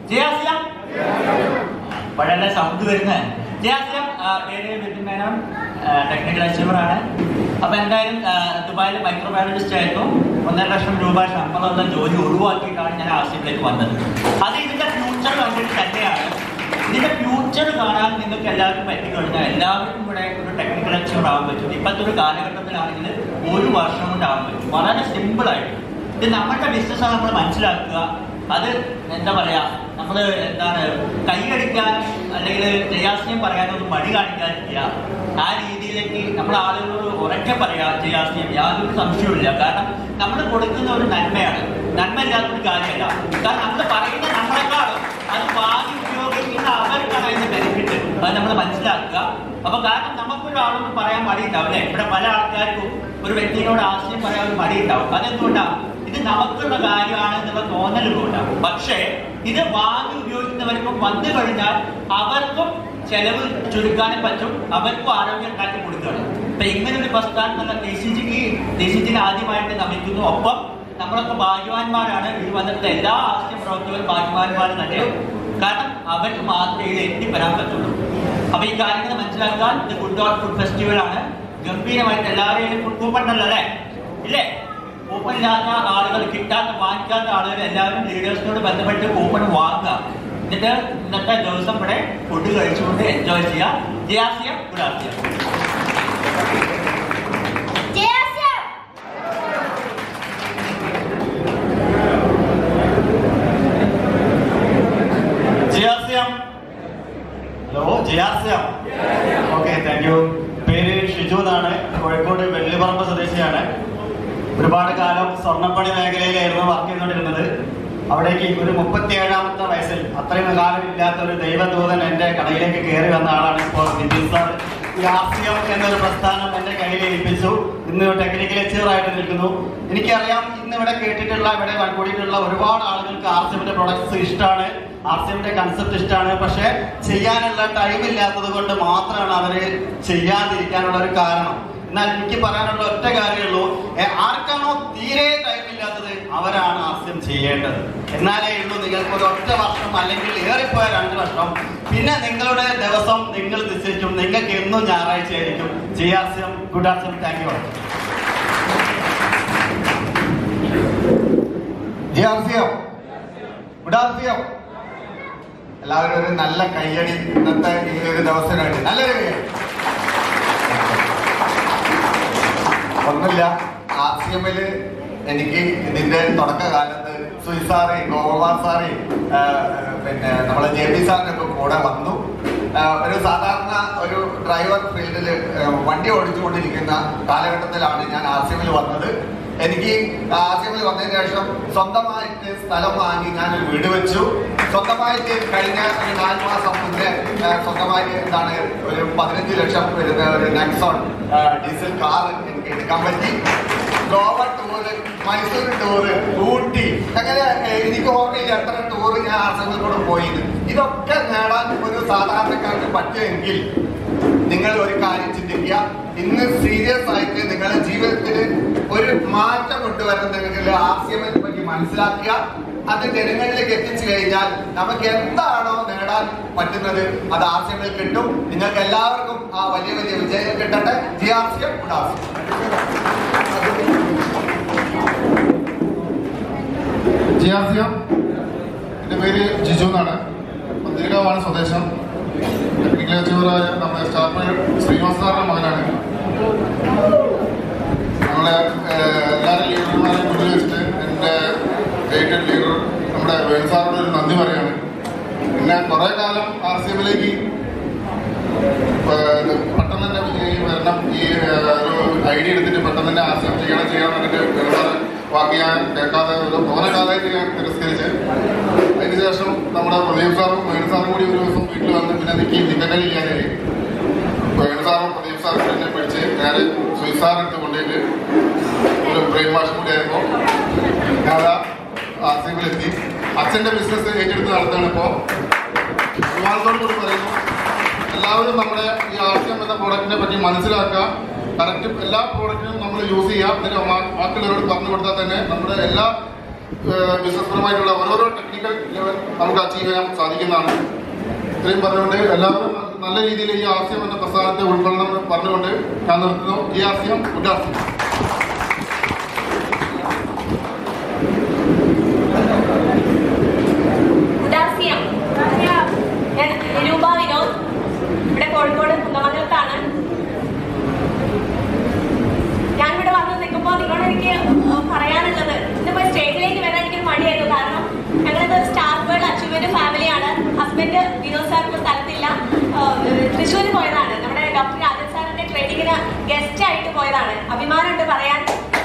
ജയാസിയ വളരെ സൗണ്ട് വരുന്നത് ജയാസിയ പേര് ബിപിൻ മേനോൻ ടെക്നിക്കൽ അച്ചീവർ ആണ് അപ്പൊ എന്തായാലും ആ, ദുബായിൽ മൈക്രോബയോളജിസ്റ്റ് ആയിരുന്നു ഒന്നര ലക്ഷം രൂപ ശമ്പളമുള്ള ജോലി ഒഴിവാക്കിയിട്ടാണ് ഞാൻ ആസിഫിലേക്ക് വന്നത് അത് ഇതിന്റെ ഫ്യൂച്ചർ കണ്ടിട്ട് തന്നെയാണ് ഇതിന്റെ ഫ്യൂച്ചർ കാണാൻ നിങ്ങൾക്ക് എല്ലാവർക്കും പറ്റിക്കഴിഞ്ഞാൽ എല്ലാവർക്കും ഇവിടെ ഒരു ടെക്നിക്കൽ അച്ചീവർ ആവാൻ പറ്റും ഇപ്പോഴത്തെ ഒരു കാലഘട്ടത്തിലാണെങ്കിൽ ഒരു വർഷം കൊണ്ട് ആവാൻ പറ്റും വളരെ സിമ്പിൾ ആയിട്ട് ഇത് നമ്മുടെ ബിസിനസ് നമ്മൾ മനസ്സിലാക്കുക അത് എന്താ പറയാ നമ്മൾ എന്താണ് കൈയടിക്കാൻ അല്ലെങ്കിൽ ജയാസ്യം പറയാനൊന്നും മടി കാണിക്കാതിരിക്കുക ആ രീതിയിലേക്ക് നമ്മൾ ആളുകളോട് ഉറക്കെ പറയാ ജയാസ്യം യാതൊരു സംശയവുമില്ല കാരണം നമ്മൾ കൊടുക്കുന്ന ഒരു നന്മയാണ് നന്മ ഇല്ലാത്തൊരു കാര്യമല്ല കാരണം നമ്മൾ പറയുന്ന നമ്മളെക്കാളും അത് വാങ്ങി ഉപയോഗിക്കുന്ന അവർക്കാണ് അതിന്റെ ബെനിഫിറ്റ് അത് നമ്മൾ മനസ്സിലാക്കുക അപ്പൊ കാരണം നമുക്കൊരാളോട് പറയാൻ മടിയുണ്ടാവും അല്ലെ ഇവിടെ പല ആൾക്കാർക്കും ഒരു വ്യക്തിയോട് ആശയം പറയാൻ ഒരു മടിയുണ്ടാവും അതെന്തുകൊണ്ടാ ഇത് നമുക്കുള്ള കാര്യമാണ് എന്നുള്ള തോന്നൽ കൊണ്ടാണ് പക്ഷേ ഇത് വാങ്ങി ഉപയോഗിക്കുന്നവർക്കും വന്നു കഴിഞ്ഞാൽ അവർക്കും ചെലവ് ചുരുക്കാനും പറ്റും അവർക്കും ആരോഗ്യം ഉണ്ടാക്കി കൊടുക്കുകയാണ് അപ്പൊ ഇങ്ങനെ ഒരു പ്രസ്ഥാനം നല്ല ഡി സി ജിക്ക് ഡി സി ജിനെ ആദ്യമായിട്ട് നമിക്കുന്നു ഒപ്പം നമ്മളൊക്കെ ഭാഗ്യവാന്മാരാണ് ഇത് വന്നിട്ടുള്ള എല്ലാ ആശയ പ്രവർത്തകരും ഭാഗ്യവാന്മാരും തന്നെ കാരണം അവർക്ക് മാത്രമേ ഇത് എത്തിപ്പെടാൻ പറ്റുള്ളൂ അപ്പൊ ഈ കാര്യങ്ങൾ മനസ്സിലാക്കാൻ ഇത് ഫുഡ് ഡോട്ട് ഫുഡ് ഫെസ്റ്റിവൽ ആണ് ഗംഭീരമായിട്ട് എല്ലാവരെയും ഫുഡ് കൂപ്പൺ ഉണ്ടല്ലോ അല്ലേ ഇല്ലേ കൂപ്പൺ ഇല്ലാത്ത ആളുകൾ കിട്ടാത്ത വാങ്ങിക്കാത്ത ആളുകൾ എല്ലാവരും ലീഡേഴ്സിനോട് ബന്ധപ്പെട്ട് കൂപ്പൺ വാങ്ങുക എന്നിട്ട് ഇന്നത്തെ ദിവസം ഇവിടെ ഫുഡ് കഴിച്ചുകൊണ്ട് എൻജോയ് ചെയ്യുക ജയാസിയ ഗുഡാസിയ ജയാസ്യം ജിയാസ്യം ഹലോ ജിയാസ്യം ഓക്കെ താങ്ക് യു പേര് ഷിജു എന്നാണ് കോഴിക്കോട് വെള്ളിപ്പറമ്പ് സ്വദേശിയാണ് ഒരുപാട് കാലം സ്വർണ്ണപ്പണി മേഖലയിലായിരുന്നു വർക്ക് ചെയ്തുകൊണ്ടിരുന്നത് അവിടേക്ക് ഒരു മുപ്പത്തിയേഴാമത്തെ വയസ്സിൽ അത്രയും കാലം ഇല്ലാത്ത ഒരു ദൈവദൂതൻ എന്റെ കടയിലേക്ക് കയറി വന്ന ആളാണ് ഇപ്പോൾ നിതിൻ സാർ ഈ ആർസിയം എന്നൊരു പ്രസ്ഥാനം എന്റെ കയ്യിൽ ഏൽപ്പിച്ചു ഇന്ന് ടെക്നിക്കൽ എച്ചീവർ ആയിട്ട് നിൽക്കുന്നു എനിക്കറിയാം ഇന്ന് ഇവിടെ കേട്ടിട്ടുള്ള ഇവിടെ കൂടിയിട്ടുള്ള ഒരുപാട് ആളുകൾക്ക് ആർസിഎമ്മിന്റെ പ്രൊഡക്ട്സ് ഇഷ്ടമാണ് ആർസിഎമ്മിന്റെ കൺസെപ്റ്റ് ഇഷ്ടമാണ് പക്ഷെ ചെയ്യാനുള്ള ടൈം ഇല്ലാത്തത് കൊണ്ട് മാത്രമാണ് അവര് ചെയ്യാതിരിക്കാനുള്ള ഒരു കാരണം എന്നാൽ എനിക്ക് പറയാനുള്ള ഒറ്റ കാര്യമുള്ളൂ ഏ, ആർക്കാണോ തീരെ ടൈം ഇല്ലാത്തത് അവരാണ് ആസ്യം ചെയ്യേണ്ടത് എന്നാലേ ഉള്ളൂ നിങ്ങൾക്ക് ഒരു ഒറ്റ വർഷം അല്ലെങ്കിൽ ഏറിപ്പോയ രണ്ട് വർഷം പിന്നെ നിങ്ങളുടെ ദിവസം നിങ്ങൾ നിശ്ചയിക്കും നിങ്ങൾക്ക് എന്നും ഞായറാഴ്ച ആയിരിക്കും ജിയാസ്യം ഗുഡ് ആസ്യം താങ്ക് യു ജിയാർസിയോ ഗുഡാർസിയോ എല്ലാവരും ഒരു നല്ല കയ്യടി ഇന്നത്തെ ഈ ഒരു ദിവസമായിട്ട് നല്ലൊരു കയ്യടി ഒന്നുമില്ല ആർ സി എമ്മില് എനിക്ക് ഇതിന്റെ തുടക്കകാലത്ത് സുയിസാറി ഗോകുമാർ സാറി ആ, പിന്നെ നമ്മളെ ജെ പി സാറിനൊക്കെ കൂടെ വന്നു ആ, ഒരു സാധാരണ ഒരു ഡ്രൈവർ ഫീൽഡിൽ വണ്ടി ഓടിച്ചുകൊണ്ടിരിക്കുന്ന കാലഘട്ടത്തിലാണ് ഞാൻ ആർ സി എമ്മിൽ വന്നത് എനിക്ക് ആർ സി എമ്മിൽ വന്നതിന് ശേഷം സ്വന്തമായിട്ട് സ്ഥലം വാങ്ങി ഞാൻ ഒരു വീട് വെച്ചു സ്വന്തമായിട്ട് കഴിഞ്ഞ ഒരു നാല് മാസം മുന്നേ ആ, സ്വന്തമായിട്ട് എന്താണ് ഒരു പതിനഞ്ച് ലക്ഷം വരുന്ന ഒരു നെക്സോൺ ആ, ഡീസൽ കാർ എനിക്ക് എടുക്കാൻ പറ്റി ഗോവ ടൂറ് മൈസൂർ ടൂറ് ഊട്ടി അങ്ങനെ ഏ, എനിക്ക് ഓർമ്മയില്ല എത്ര ടൂറ് ഞാൻ ആസങ്ങൾ കൂടെ പോയത് ഇതൊക്കെ നേടാൻ ഒരു സാധാരണക്കാരന് പറ്റുമെങ്കിൽ നിങ്ങൾ ഒരു കാര്യം ചിന്തിക്കുക ഇന്ന് സീരിയസ് ആയിട്ട് നിങ്ങളുടെ ജീവിതത്തിൽ ഒരു മാറ്റം കൊണ്ടുവരുന്നുണ്ടെങ്കിൽ ആർസിയമിനെ പറ്റി മനസ്സിലാക്കുക അത് ജനങ്ങളിലേക്ക് എത്തിച്ചു കഴിഞ്ഞാൽ നമുക്ക് എന്താണോ നേടാൻ പറ്റുന്നത് അത് ആർസിയമിൽ കിട്ടും നിങ്ങൾക്ക് എല്ലാവർക്കും ആ വലിയ വലിയ വിജയം കിട്ടട്ടെ ജി ആർസിയം ഗുഡ് ജിയാസിയം എൻ്റെ പേര് ജിജു എന്നാണ് പന്തിരിക്കാവാണ് സ്വദേശം ടെക്നിക്കൽ അച്ചീവറായ നമ്മുടെ സ്റ്റാഫ് ശ്രീനിവാസ് സാറിന്റെ മകനാണ് നമ്മളെ ഏഹ്, എല്ലാവരും ലീഡർമാരെയും മുന്നിൽ വെച്ചിട്ട് എൻ്റെ ഗൈഡഡ് ലീഡർ നമ്മുടെ വേണു സാറിനോട് ഒരു നന്ദി പറയാണ് പിന്നെ കുറേ കാലം ആർ സി എമ്മിലേക്ക് പെട്ടെന്ന് തന്നെ ഈ വരണം ഈ ഏഹ്, ഒരു ഐഡിയ എടുത്തിട്ട് പെട്ടെന്ന് തന്നെ ആർ സി എം ചെയ്യണം ചെയ്യണം എന്നിട്ട് വേണു സാറ് ബാക്കി ഞാൻ കേൾക്കാതെ ഒരു തോനെ കാലമായിട്ട് ഞാൻ തിരസ്കരിച്ച് അതിനുശേഷം നമ്മുടെ പ്രദീപ് സാറും വേണു സാറും കൂടി ഒരു ദിവസം വീട്ടിൽ വന്ന് പിന്നെ എനിക്ക് നിക്കക്കഴിയില്ലാതായി വേണു സാറും പ്രദീപ് സാറും എന്നെ പിടിച്ച് നേരെ സുയിസ് സാർ എടുത്ത് കൊണ്ടുപോയിട്ട് ഒരു ബ്രെയിൻ വാഷ് കൂടി ആയപ്പോൾ ഞാൻ ആർ സി എമ്മിലെത്തി അച്ഛൻ്റെ ബിസിനസ് ഏറ്റെടുത്ത് നടത്തുകയാണ് ഇപ്പോൾ വിമാനത്തോട് കൂടി പറയുന്നു എല്ലാവരും നമ്മുടെ ഈ ആശയം എന്ന പ്രോഡക്റ്റിനെ പറ്റി മനസ്സിലാക്കുക കറക്റ്റ് എല്ലാ പ്രോഡക്റ്റിനും നമ്മൾ യൂസ് ചെയ്യാം എന്നിട്ട് ബാ- ബാക്കിയുള്ളവരോട് പറഞ്ഞു കൊടുത്താൽ തന്നെ നമ്മുടെ എല്ലാ ബിസിനസ് പരമായിട്ടുള്ള ഓരോരോ ടെക്നിക്കൽ ലെവൽ നമുക്ക് അച്ചീവ് ചെയ്യാൻ സാധിക്കുന്നതാണ് ഇത്രയും പറഞ്ഞുകൊണ്ട് എല്ലാവരും നല്ല രീതിയിൽ ഈ ആശയം എന്ന പ്രസ്ഥാനത്തെ ഉൾക്കൊള്ളണം എന്ന് പറഞ്ഞുകൊണ്ട് ഞാൻ നിർത്തുന്നു ഈ ആശയം ഉല്ലാസം ഉദാസ്യം ഞാൻ നിരൂപ വിനോദ് ഇവിടെ കോഴിക്കോട് കുന്നമംഗലത്താണ് ഞാൻ ഇവിടെ വന്ന് നിൽക്കുമ്പോൾ നിങ്ങളോട് എനിക്ക് ഏഹ്, പറയാനുള്ളത് ഇന്നിപ്പോ സ്റ്റേജിലേക്ക് വരാൻ എനിക്കൊരു മടിയായിരുന്നു കാരണം ഞങ്ങളിത് സ്റ്റാർ വേൾഡ് അച്ചീവ്മെന്റ് ഫാമിലിയാണ് ഹസ്ബൻഡ് വിനോദ് സാർ ഇപ്പോൾ സ്ഥലത്തില്ല ഏഹ്, തൃശ്ശൂര് പോയതാണ് നമ്മുടെ ഡോക്ടർ രാജൻ സാറിന്റെ ട്രെയിനിങ്ങിന് ഗസ്റ്റ് ആയിട്ട് പോയതാണ് അഭിമാനമുണ്ട് പറയാൻ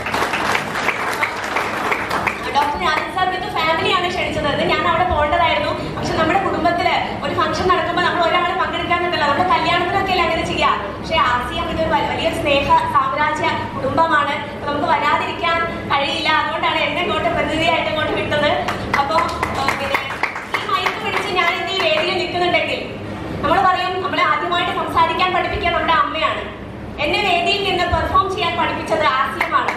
ഡോക്ടർ രാജൻ സാർ വിത്ത് ഫാമിലിയാണ് ക്ഷണിച്ചത് ഇത് ഞാൻ അവിടെ പോകേണ്ടതായിരുന്നു പക്ഷെ നമ്മുടെ കുടുംബത്തില് ഒരു ഫംഗ്ഷൻ നടക്കുമ്പോൾ നമ്മൾ ഒരാൾ പങ്കെടുക്കാന്നുണ്ടല്ലോ നമ്മുടെ കല്യാണത്തിനൊക്കെ അല്ലേ അങ്ങനെ ചെയ്യാം പക്ഷെ ആസിയം ഇതൊരു വ- വലിയൊരു സ്നേഹ സാമ്രാജ്യ കുടുംബമാണ് അപ്പൊ നമുക്ക് വരാതിരിക്കാൻ കഴിയില്ല അതുകൊണ്ടാണ് എന്നെ ഇങ്ങോട്ട് പ്രതിനിധിയായിട്ട് ഇങ്ങോട്ട് വിട്ടത് അപ്പൊ ഏഹ്, പിന്നെ ഈ മൈക്ക് പിടിച്ച് ഞാൻ ഇന്ന് ഈ വേദിയിൽ നിൽക്കുന്നുണ്ടെങ്കിൽ നമ്മൾ പറയും നമ്മളെ ആദ്യമായിട്ട് സംസാരിക്കാൻ പഠിപ്പിക്കുക നമ്മുടെ അമ്മയാണ് എന്നെ വേദിയിൽ നിന്ന് പെർഫോം ചെയ്യാൻ പഠിപ്പിച്ചത് ആസിയമാണ്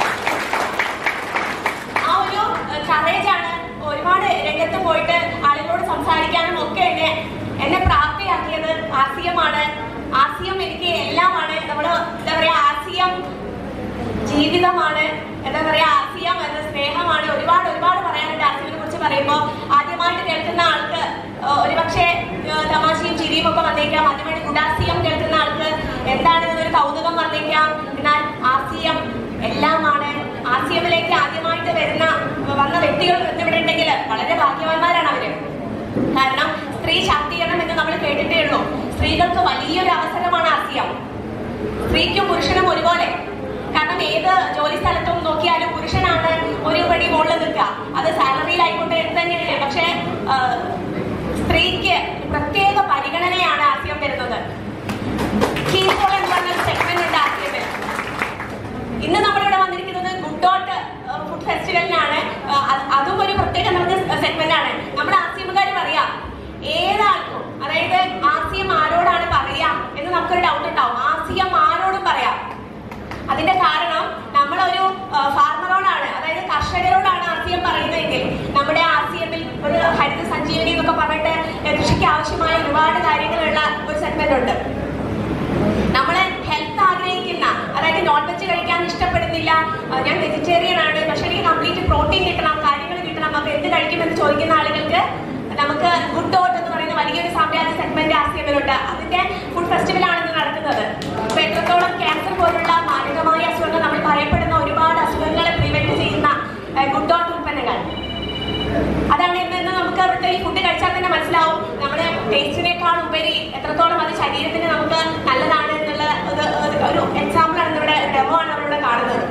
ആ ഒരു കറേജ് ആണ് ഒരുപാട് രംഗത്ത് പോയിട്ട് ആളുകളോട് സംസാരിക്കാനും ഒക്കെ എന്നെ എന്നെ പ്രാപ്തിയാക്കിയത് ആസിയമാണ് ആസിയം എനിക്ക് എല്ലാമാണ് നമ്മള് എന്താ പറയാ ആസിയം ജീവിതമാണ് എന്താ പറയാ ആസിയം എന്ന സ്നേഹമാണ് ഒരുപാട് ഒരുപാട് പറയാനുണ്ട് ആസിയത്തിനെ കുറിച്ച് പറയുമ്പോൾ ആദ്യമായിട്ട് കേൾക്കുന്ന ആൾക്ക് ഏഹ്, ഒരുപക്ഷെ ഏഹ്, തമാശയും ചിരിയും ഒക്കെ വന്നേക്കാം ആദ്യമായിട്ട് ഗുഡാസിയം കേൾക്കുന്ന ആൾക്ക് എന്താണ് എന്നൊരു കൗതുകം വന്നേക്കാം എന്നാൽ ആസിയം എല്ലാമാണ് ആസിയമിലേക്ക് ആദ്യമായിട്ട് വരുന്ന വന്ന വ്യക്തികൾ ഇവിടെ ഉണ്ടെങ്കിൽ വളരെ ഭാഗ്യവാന്മാരാണ് അവര് കാരണം സ്ത്രീ ശാക്തീകരണം എന്ന് നമ്മൾ കേട്ടിട്ടേ ഉള്ളൂ സ്ത്രീകൾക്ക് വലിയൊരു അവസരമാണ് ആസിയം സ്ത്രീക്കും പുരുഷനും ഒരുപോലെ കാരണം ഏത് ജോലി സ്ഥലത്തും നോക്കിയാലും പുരുഷനാണ് ഒരു പടി മുകളിൽ നിൽക്കുക അത് സാലറിയിലായിക്കോട്ടെ എന്ത് തന്നെയാണ് പക്ഷെ ആ, സ്ത്രീക്ക് പ്രത്യേക പരിഗണനയാണ് ആദ്യം വരുന്നത് കീപ്പോൾ എന്ന് പറഞ്ഞ സെഗ്മെന്റ് ഉണ്ട് ആദ്യമേ ഇന്ന് നമ്മളിവിടെ വന്നിരിക്കുന്നത് ഗുഡ് ഡോട്ട് ഫുഡ് ഫെസ്റ്റിവലിനാണ് ആ, അത് അതും ഒരു പ്രത്യേക നമുക്ക് സെഗ്മെന്റ് ആണ് നമ്മുടെ ആസിയമുകാർ പറയാം ഏതാൾക്കും അതായത് ആസിയം ആരോടാണ് പറയാ എന്ന് നമുക്കൊരു ഡൗട്ട് ഉണ്ടാവും ആസിയം ആരോടും പറയാം അതിന്റെ കാരണം നമ്മളൊരു ആ, ഫാർമറോടാണ് അതായത് കർഷകരോടാണ് ആസിയം പറയുന്നതെങ്കിൽ നമ്മുടെ ആസിയമിൽ ഒരു ഹരിത സഞ്ജീവനി എന്നൊക്കെ പറഞ്ഞിട്ട് കൃഷിക്ക് ആവശ്യമായ ഒരുപാട് കാര്യങ്ങളുള്ള ഒരു സെഗ്മെന്റ് ഉണ്ട് നമ്മള് ഹെൽത്ത് ആഗ്രഹിക്കുന്ന അതായത് നോൺ വെജ് കഴിക്കാൻ ഇഷ്ടപ്പെടുന്നില്ല ആ, ഞാൻ വെജിറ്റേറിയൻ ആണ് പക്ഷെ എനിക്ക് കംപ്ലീറ്റ് പ്രോട്ടീൻ കിട്ടണം കാര്യങ്ങൾ കിട്ടണം അപ്പൊ എന്ത് കഴിക്കുമെന്ന് ചോദിക്കുന്ന ആളുകൾക്ക് നമുക്ക് ഗുഡ് ഡോട്ട് എന്ന് പറയുന്ന വലിയൊരു സാമ്രാജ്യ സെഗ്മെന്റ് ആസിയമിലുണ്ട് അതിന്റെ ഫുഡ് ഫെസ്റ്റിവൽ ആണ് ഇന്ന് നടക്കുന്നത് അപ്പൊ എത്രത്തോളം ക്യാൻസർ പോലുള്ള മാരകമായ അസുഖങ്ങൾ നമ്മൾ പറയപ്പെടുന്ന ഒരുപാട് അസുഖങ്ങളെ പ്രിവെന്റ് ചെയ്യുന്ന ഗുഡ് ഡോട്ട് ഉൽപ്പന്നങ്ങൾ അതാണ് ഇന്ന് ഇന്ന് നമുക്ക് അവിടുത്തെ ഈ ഫുഡ് കഴിച്ചാൽ തന്നെ മനസ്സിലാവും നമ്മുടെ ടേസ്റ്റിനേക്കാൾ ഉപരി എത്രത്തോളം അത് ശരീരത്തിന് നമുക്ക് നല്ലതാണ് എന്നുള്ള ഒരു ഒരു- ഒരു എക്സാമ്പിൾ ആണ് ഇവിടെ ഡെമോ ആണ് നമ്മളിവിടെ കാണുന്നത്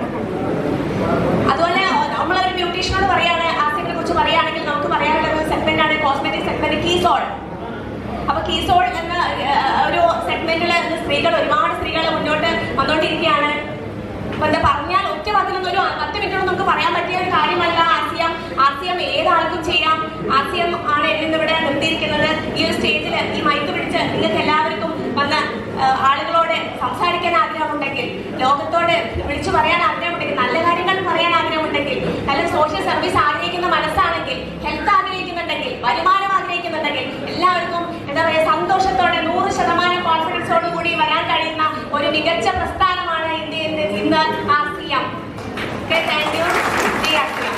അതുപോലെ നമ്മളൊരു ബ്യൂട്ടീഷ്യനോട് പറയാണ് ആസിഡിനെ കുറിച്ച് പറയുകയാണെങ്കിൽ നമുക്ക് പറയാനുള്ള ഒരു സെഗ്മെന്റ് ആണ് കോസ്മെറ്റിക് സെഗ്മെന്റ് കീസോൾ അപ്പൊ കീസോൾ എന്ന ഏഹ്, ഒരു സെഗ്മെന്റിൽ സ്ത്രീകൾ ഒരുപാട് സ്ത്രീകൾ മുന്നോട്ട് വന്നോണ്ടിരിക്കുകയാണ് അപ്പൊ എന്താ പറഞ്ഞാൽ ഒറ്റ വാക്കിലൊന്നും ഒരു പത്ത് മിനിറ്റോട് നമുക്ക് പറയാൻ പറ്റിയ ഒരു കാര്യമല്ല ആസിയം ആസിയം ഏതാൾക്കും ചെയ്യാം ആസിയം ആണ് എന്നെ ഇവിടെ നിർത്തിയിരിക്കുന്നത് ഈ ഒരു സ്റ്റേജിൽ ഈ മൈക്ക് പിടിച്ച് നിങ്ങൾക്ക് എല്ലാവർക്കും വന്ന് ഏഹ്, ആളുകളോട് സംസാരിക്കാൻ ആഗ്രഹമുണ്ടെങ്കിൽ ലോകത്തോട് വിളിച്ചു പറയാൻ ആഗ്രഹമുണ്ടെങ്കിൽ നല്ല കാര്യങ്ങൾ പറയാൻ ആഗ്രഹമുണ്ടെങ്കിൽ നല്ല സോഷ്യൽ സർവീസ് ആഗ്രഹിക്കുന്ന മനസ്സാണെങ്കിൽ ഹെൽത്ത് ആഗ്രഹിക്കുന്നുണ്ടെങ്കിൽ വരുമാനം ആഗ്രഹിക്കുന്നുണ്ടെങ്കിൽ എല്ലാവർക്കും എന്താ പറയുക സന്തോഷത്തോടെ നൂറ് ശതമാനം കോൺഫിഡൻസോട് കൂടി വരാൻ കഴിയുന്ന ഒരു മികച്ച പ്രസ്ഥാനമാണ് ഇന്ത്യയിൽ ഇന്ന് ആസിയം താങ്ക് യു ആസിയം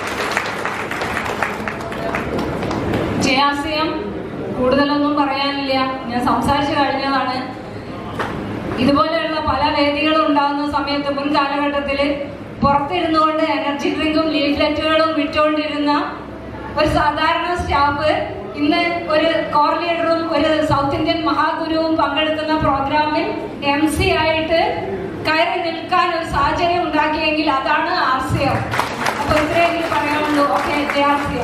ജയാസിയം കൂടുതലൊന്നും പറയാനില്ല ഞാൻ സംസാരിച്ചു കഴിഞ്ഞതാണ് ഇതുപോലെയുള്ള പല വേദികളും ഉണ്ടാകുന്ന സമയത്ത് മുൻ കാലഘട്ടത്തിൽ പുറത്തിരുന്നു കൊണ്ട് എനർജി ഡ്രിങ്കും ലീഫ്ലെറ്റുകളും വിറ്റുകൊണ്ടിരുന്ന ഒരു സാധാരണ സ്റ്റാഫ് ഇന്ന് ഒരു കോർ ലീഡറും ഒരു സൗത്ത് ഇന്ത്യൻ മഹാഗുരുവും പങ്കെടുക്കുന്ന പ്രോഗ്രാമിൽ എം സി ആയിട്ട് കയറി നിൽക്കാൻ ഒരു സാഹചര്യം ഉണ്ടാക്കിയെങ്കിൽ അതാണ് ആർസിയം അപ്പൊ ഇത്രയെങ്കിലും പറയാനുള്ളൂ ഓക്കെ ജയാസിയം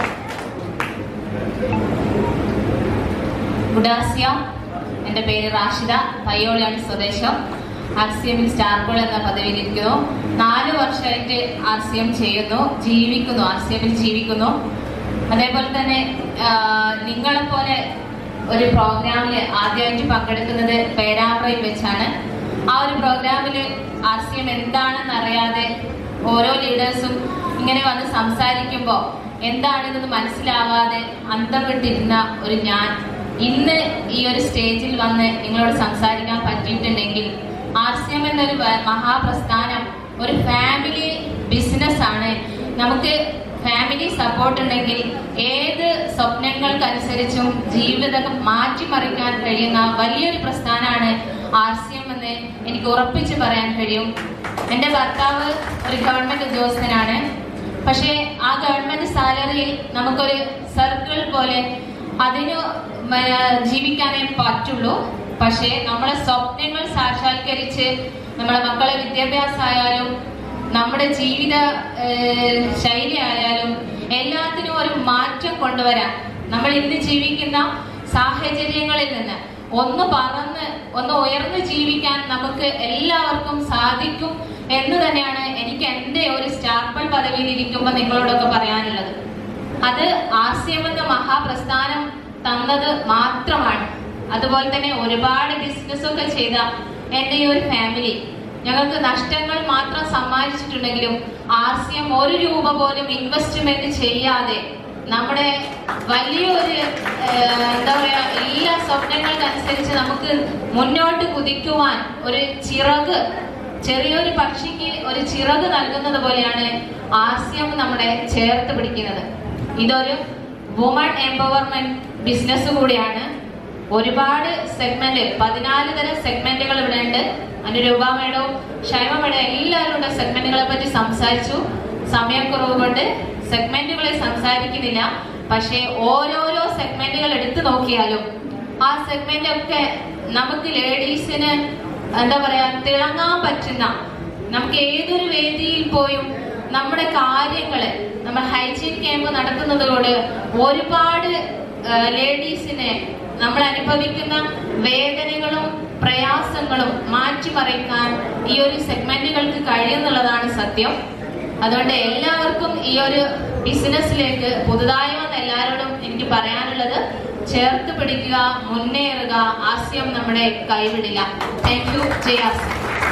ഗുഡാസ്യം എൻ്റെ പേര് റാഷിദ പയ്യോളിയാണ് സ്വദേശം ആർ സി എമ്മിൽ സ്റ്റാർപോൾ എന്ന പദവിയിലിരിക്കുന്നു നാല് വർഷമായിട്ട് ആർ സി എം ചെയ്യുന്നു ജീവിക്കുന്നു ആർ സി എമ്മിൽ ജീവിക്കുന്നു അതേപോലെ തന്നെ ആ, നിങ്ങളെപ്പോലെ ഒരു പ്രോഗ്രാമിൽ ആദ്യമായിട്ട് പങ്കെടുക്കുന്നത് പേരാമ്പ്രയിൽ വെച്ചാണ് ആ ഒരു പ്രോഗ്രാമിൽ ആർ സി എം എന്താണെന്ന് അറിയാതെ ഓരോ ലീഡേഴ്സും ഇങ്ങനെ വന്ന് സംസാരിക്കുമ്പോൾ എന്താണിതെന്ന് മനസ്സിലാവാതെ അന്തം വിട്ടിരുന്ന ഒരു ഞാൻ ഇന്ന് ഈ ഒരു സ്റ്റേജിൽ വന്ന് നിങ്ങളോട് സംസാരിക്കാൻ പറ്റിയിട്ടുണ്ടെങ്കിൽ ആർ സി എം എന്നൊരു വ- മഹാപ്രസ്ഥാനം ഒരു ഫാമിലി ബിസിനസ് ആണ് നമുക്ക് ഫാമിലി സപ്പോർട്ട് ഉണ്ടെങ്കിൽ ഏത് സ്വപ്നങ്ങൾക്കനുസരിച്ചും ജീവിതം മാറ്റിമറിക്കാൻ കഴിയുന്ന വലിയൊരു പ്രസ്ഥാനമാണ് ആർ സി എം എന്ന് എനിക്ക് ഉറപ്പിച്ച് പറയാൻ കഴിയും എൻ്റെ ഭർത്താവ് ഒരു ഗവൺമെന്റ് ഉദ്യോഗസ്ഥനാണ് പക്ഷേ ആ ഗവൺമെന്റ് സാലറിയിൽ നമുക്കൊരു സർക്കിൾ പോലെ അതിന് മ- ജീവിക്കാനേ പറ്റുള്ളൂ പക്ഷേ നമ്മളെ സ്വപ്നങ്ങൾ സാക്ഷാത്കരിച്ച് നമ്മളെ മക്കളെ വിദ്യാഭ്യാസമായാലും നമ്മുടെ ജീവിത ഏഹ്, ശൈലി ആയാലും എല്ലാത്തിനും ഒരു മാറ്റം കൊണ്ടുവരാൻ നമ്മൾ ഇന്ന് ജീവിക്കുന്ന സാഹചര്യങ്ങളിൽ നിന്ന് ഒന്ന് പറന്ന് ഒന്ന് ഉയർന്നു ജീവിക്കാൻ നമുക്ക് എല്ലാവർക്കും സാധിക്കും എന്ന് തന്നെയാണ് എനിക്ക് എൻ്റെ ഒരു സ്റ്റാർപ്പൽ പദവിയിൽ ഇരിക്കുമ്പോൾ നിങ്ങളോടൊക്കെ പറയാനുള്ളത് അത് ആർ സി എം എന്ന മഹാപ്രസ്ഥാനം തന്നത് മാത്രമാണ് അതുപോലെ തന്നെ ഒരുപാട് ബിസിനസ്സൊക്കെ ചെയ്ത എൻ്റെ ഈ ഒരു ഫാമിലി ഞങ്ങൾക്ക് നഷ്ടങ്ങൾ മാത്രം സമ്മാനിച്ചിട്ടുണ്ടെങ്കിലും ആർ സി എം ഒരു രൂപ പോലും ഇൻവെസ്റ്റ്മെന്റ് ചെയ്യാതെ നമ്മുടെ വലിയൊരു ഏഹ്, എന്താ പറയാ എല്ലാ സ്വപ്നങ്ങൾക്കനുസരിച്ച് നമുക്ക് മുന്നോട്ട് കുതിക്കുവാൻ ഒരു ചിറക് ചെറിയൊരു പക്ഷിക്ക് ഒരു ചിറക് നൽകുന്നത് പോലെയാണ് ആർ സി എം നമ്മുടെ ചേർത്ത് പിടിക്കുന്നത് ഇതൊരു വുമൺ എംപവർമെന്റ് ബിസിനസ് കൂടിയാണ് ഒരുപാട് സെഗ്മെന്റ് പതിനാല് തരം സെഗ്മെന്റുകൾ ഇവിടെ ഉണ്ട് അനുരൂപ മേഡവും ഷൈമ മേഡം എല്ലാവരുടെ സെഗ്മെന്റുകളെ പറ്റി സംസാരിച്ചു സമയക്കുറവ് കൊണ്ട് സെഗ്മെന്റുകളെ സംസാരിക്കുന്നില്ല പക്ഷേ ഓരോരോ സെഗ്മെന്റുകൾ എടുത്തു നോക്കിയാലും ആ സെഗ്മെന്റ് ഒക്കെ നമുക്ക് ലേഡീസിന് എന്താ പറയാ തിളങ്ങാൻ പറ്റുന്ന നമുക്ക് ഏതൊരു വേദിയിൽ പോയും നമ്മുടെ കാര്യങ്ങള് നമ്മൾ ഹൈജീൻ ക്യാമ്പ് നടത്തുന്നതോട് ഒരുപാട് ലേഡീസിനെ നമ്മൾ അനുഭവിക്കുന്ന വേദനകളും പ്രയാസങ്ങളും മാറ്റിമറിക്കാൻ ഈ ഒരു സെഗ്മെന്റുകൾക്ക് കഴിയുന്നുള്ളതാണ് സത്യം അതുകൊണ്ട് എല്ലാവർക്കും ഈ ഒരു ബിസിനസ്സിലേക്ക് പുതുതായി വന്ന എല്ലാവരോടും എനിക്ക് പറയാനുള്ളത് ചേർത്ത് പിടിക്കുക മുന്നേറുക ആസ്യം നമ്മുടെ കൈവിടില്ല താങ്ക് യു ജയാസ്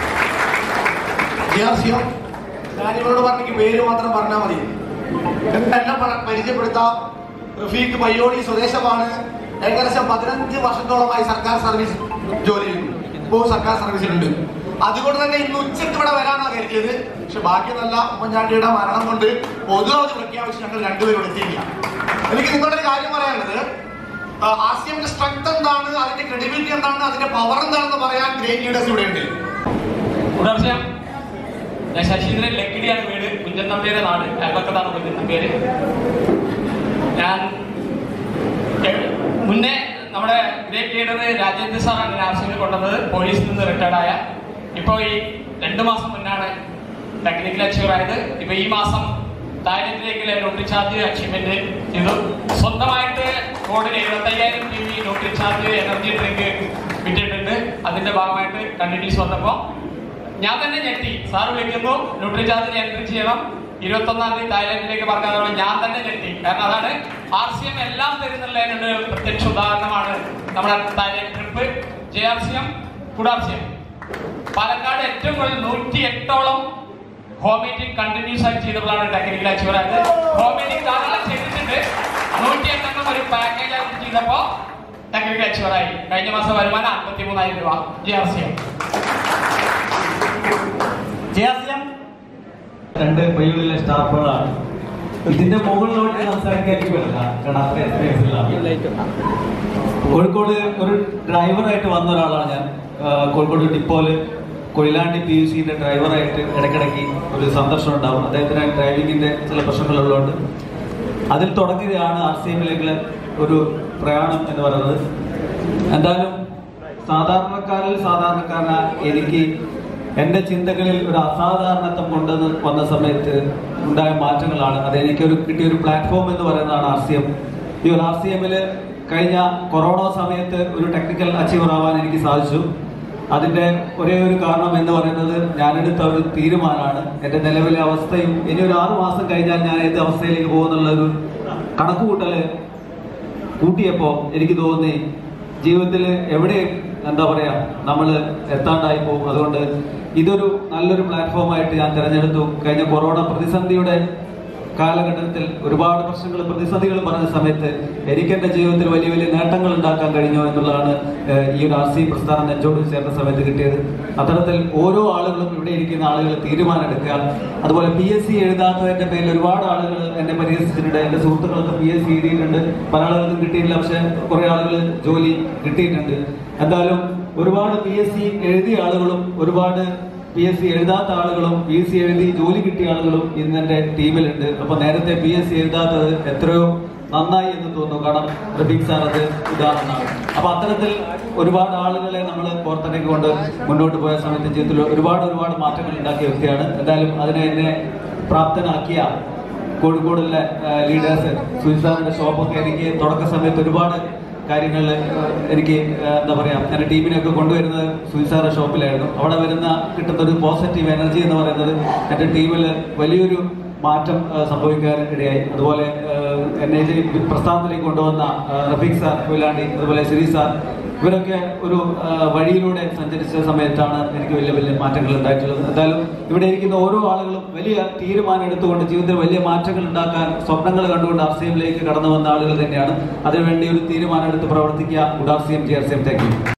ജിയാസിയോ ഞാൻ ഇവരോട് പറഞ്ഞ പേര് മാത്രം പറഞ്ഞാൽ മതി എന്നെ പ- പരിചയപ്പെടുത്താം റഫീഖ് പയ്യോടി സ്വദേശമാണ് ഏകദേശം പതിനഞ്ച് വർഷത്തോളമായി സർക്കാർ സർവീസ് ജോലി ചെയ്യുന്നു ഇപ്പോൾ സർക്കാർ സർവീസിലുണ്ട് അതുകൊണ്ട് തന്നെ ഇന്ന് ഉച്ചയ്ക്ക് ഇവിടെ വരാനാണ് കരുതിയത് പക്ഷെ ഭാഗ്യമല്ല ഉമ്മൻചാണ്ടിയുടെ മരണം കൊണ്ട് പൊതു അവധി പ്രഖ്യാപിച്ച് ഞങ്ങൾ രണ്ടുപേരും ഇവിടെ എത്തിയില്ല എനിക്ക് നിങ്ങളുടെ ഒരു കാര്യം പറയാനുള്ളത് ആസിയമിന്റെ സ്ട്രെങ്ത് എന്താണ് അതിന്റെ ക്രെഡിബിലിറ്റി എന്താണ് അതിന്റെ പവർ എന്താണെന്ന് പറയാൻ ഗ്രേറ്റ് ലീഡേഴ്സ് ഇവിടെ ഉണ്ട് പുലർച്ചെ ഞാൻ ശശീന്ദ്രൻ ലക്കിടിയാണ് വീട് കുഞ്ചൻ നമ്പിയുടെ നാട് അയൽവക്കത്താണ് കുഞ്ചൻ നമ്പിയുടെ ഞാൻ എ- മുന്നേ നമ്മുടെ ഗ്രേറ്റ് ലീഡർ രാജേന്ദ്ര സാറാണ് ആവശ്യങ്ങൾ കൊണ്ടുവന്നത് പോലീസിൽ നിന്ന് റിട്ടയർഡായ ഇപ്പോൾ ഈ രണ്ട് മാസം മുന്നാണ് ടെക്നിക്കൽ അച്ചീവർ ആയത് ഇപ്പൊ ഈ മാസം തായ്ലൻഡിലേക്ക് ലോട്ടറി ചാർജ് അച്ചീവ്മെന്റ് ചെയ്തു സ്വന്തമായിട്ട് കോടിന് എഴുപത്തയ്യായിരം T V lottery charge energy drink വിറ്റിട്ടുണ്ട് അതിന്റെ ഭാഗമായിട്ട് കണ്ടിന്യൂസ് വന്നപ്പോ ഞാൻ തന്നെ ഞെട്ടി സാർ വിളിക്കുന്നു ന്യൂട്രി ചാർജിന് എൻട്രി ചെയ്യണം ഇരുപത്തി ഒന്നാം തീയതി തായ്ലൻഡിലേക്ക് പറഞ്ഞതാണ് ഞാൻ തന്നെ ഞെട്ടി കാരണം അതാണ് ആർ സി എം എല്ലാം തരുന്നുള്ളതിനുള്ള ഒരു പ്രത്യക്ഷ ഉദാഹരണമാണ് നമ്മുടെ Thailand trip J R C M കുടാർ സി എം പാലക്കാട് ഏറ്റവും കൂടുതൽ നൂറ്റി എട്ടോളം ഹോം മീറ്റിംഗ് കണ്ടിന്യൂസ് ആയി ചെയ്തപ്പോഴാണ് ടെക്നിക്കൽ അച്ചീവർ ആയത് ഹോം മീറ്റിംഗ് ധാരാളം ചെയ്തിട്ടുണ്ട് നൂറ്റി എട്ടെണ്ണം ഒരു പാക്കേജ് ആയിട്ട് ചെയ്തപ്പോ ടെക്നിക്കൽ അച്ചീവർ ആയി കഴിഞ്ഞ മാസം വരുമാനം അമ്പത്തി മൂന്നായിരം രൂപ ജെ ആർ സി എം ജയാസ്യം രണ്ട് പയ്യുള്ളിലെ സ്റ്റാഫുകളാണ് ഇതിന്റെ മുകളിലോട്ട് സംസാരിക്കാൻ പറ്റില്ല കാരണം അത്ര എക്സ്പീരിയൻസ് ഇല്ല കോഴിക്കോട് ഒരു ഡ്രൈവറായിട്ട് വന്ന ഒരാളാണ് ഞാൻ ആ, കോഴിക്കോട് ഡിപ്പോയില് കൊയിലാണ്ടി പി യു സിന്റെ ഡ്രൈവറായിട്ട് ഇടയ്ക്കിടയ്ക്ക് ഒരു സന്ദർശനം ഉണ്ടാവും അദ്ദേഹത്തിന് ഡ്രൈവിങ്ങിന്റെ ചില പ്രശ്നങ്ങളുള്ളതുകൊണ്ട് അതിൽ തുടങ്ങുകയാണ് ആർ സി എമ്മിലേക്കുള്ള ഒരു പ്രയാണം എന്ന് പറയുന്നത് എന്തായാലും സാധാരണക്കാരിൽ സാധാരണക്കാരനായ എനിക്ക് എൻ്റെ ചിന്തകളിൽ ഒരു അസാധാരണത്വം കൊണ്ടുവന്ന് വന്ന സമയത്ത് ഉണ്ടായ മാറ്റങ്ങളാണ് അത് എനിക്കൊരു കിട്ടിയ ഒരു പ്ലാറ്റ്ഫോം എന്ന് പറയുന്നതാണ് ആർ സി എം ഈ ഒരു ആർ സി എമ്മിൽ കഴിഞ്ഞ കൊറോണ സമയത്ത് ഒരു ടെക്നിക്കൽ അച്ചീവർ ആവാൻ എനിക്ക് സാധിച്ചു അതിന്റെ ഒരേ ഒരു കാരണം എന്ന് പറയുന്നത് ഞാനെടുത്ത ഒരു തീരുമാനമാണ് എൻ്റെ നിലവിലെ അവസ്ഥയും ഇനി ഒരു ആറു മാസം കഴിഞ്ഞാൽ ഞാൻ ഏത് അവസ്ഥയിലേക്ക് പോകുന്നുള്ള ഒരു കണക്കുകൂട്ടല് കൂട്ടിയപ്പോ എനിക്ക് തോന്നി ജീവിതത്തിൽ എവിടെ എന്താ പറയാ നമ്മൾ എത്താണ്ടായി പോകും അതുകൊണ്ട് ഇതൊരു നല്ലൊരു പ്ലാറ്റ്ഫോമായിട്ട് ഞാൻ തിരഞ്ഞെടുത്തു കഴിഞ്ഞ കൊറോണ പ്രതിസന്ധിയുടെ കാലഘട്ടത്തിൽ ഒരുപാട് പ്രശ്നങ്ങൾ പ്രതിസന്ധികൾ പറഞ്ഞ സമയത്ത് എനിക്ക് എൻ്റെ ജീവിതത്തിൽ വലിയ വലിയ നേട്ടങ്ങൾ ഉണ്ടാക്കാൻ കഴിഞ്ഞു എന്നുള്ളതാണ് ഏഹ്, ഈ ഒരു ആർ സി പ്രസ്ഥാനം നെഞ്ചോട് ചേർന്ന സമയത്ത് കിട്ടിയത് അത്തരത്തിൽ ഓരോ ആളുകളും ഇവിടെ ഇരിക്കുന്ന ആളുകൾ തീരുമാനമെടുക്കുക അതുപോലെ പി എസ് സി എഴുതാത്തതിന്റെ പേരിൽ ഒരുപാട് ആളുകൾ എന്നെ പരിഹസിച്ചിട്ടുണ്ട് എൻ്റെ സുഹൃത്തുക്കളൊക്കെ പി എസ് സി എഴുതിയിട്ടുണ്ട് പല ആളുകൾക്കും കിട്ടിയിട്ടില്ല പക്ഷെ കുറെ ആളുകൾ ജോലി കിട്ടിയിട്ടുണ്ട് എന്തായാലും ഒരുപാട് പി എസ് സി എഴുതിയ ആളുകളും ഒരുപാട് പി എസ് സി എഴുതാത്ത ആളുകളും പി എസ് സി എഴുതി ജോലി കിട്ടിയ ആളുകളും ഇന്ന് എന്റെ ടീമിലുണ്ട് അപ്പൊ നേരത്തെ പി എസ് സി എഴുതാത്തത് എത്രയോ നന്നായി എന്ന് തോന്നുന്നു കാരണം റബീഖ് സാർ അത് ഉദാഹരണമാണ് അപ്പൊ അത്തരത്തിൽ ഒരുപാട് ആളുകളെ നമ്മൾ പുറത്തിറക്കി കൊണ്ട് മുന്നോട്ട് പോയ സമയത്ത് ജീവിതത്തിൽ ഒരുപാട് ഒരുപാട് മാറ്റങ്ങൾ ഉണ്ടാക്കിയ വ്യക്തിയാണ് എന്തായാലും അതിനെ എന്നെ പ്രാപ്തനാക്കിയ കോഴിക്കോടുള്ള ലീഡേഴ്സ് സുനിസാറിന്റെ ഷോപ്പൊക്കെ എനിക്ക് തുടക്ക സമയത്ത് ഒരുപാട് കാര്യങ്ങൾ എനിക്ക് ആ, എന്താ പറയാ എൻ്റെ ടീമിനെയൊക്കെ കൊണ്ടുവരുന്നത് സുനിസാറിന്റെ ഷോപ്പിലായിരുന്നു അവിടെ വരുന്ന കിട്ടുന്ന ഒരു പോസിറ്റീവ് എനർജി എന്ന് പറയുന്നത് എൻ്റെ ടീമിൽ വലിയൊരു മാറ്റം ആ, സംഭവിക്കാൻ ഇടയായി അതുപോലെ ആ, എന്നെ ഈ പ്രസ്ഥാനത്തിലേക്ക് കൊണ്ടുവന്ന ആ, റഫീഖ് സാർ കൊയിലാണ്ടി അതുപോലെ ശ്രീ സാർ ഇവരൊക്കെ ഒരു ആ, വഴിയിലൂടെ സഞ്ചരിച്ച സമയത്താണ് എനിക്ക് വലിയ വലിയ മാറ്റങ്ങൾ ഉണ്ടായിട്ടുള്ളത് എന്തായാലും ഇവിടെ ഇരിക്കുന്ന ഓരോ ആളുകളും വലിയ തീരുമാനം എടുത്തുകൊണ്ട് ജീവിതത്തിൽ വലിയ മാറ്റങ്ങൾ ഉണ്ടാക്കാൻ സ്വപ്നങ്ങൾ കണ്ടുകൊണ്ട് ആർ സി എമ്മിലേക്ക് കടന്നു വന്ന ആളുകൾ തന്നെയാണ് അതിനുവേണ്ടി ഒരു തീരുമാനം എടുത്ത് പ്രവർത്തിക്കുക good R C M G R C M thank U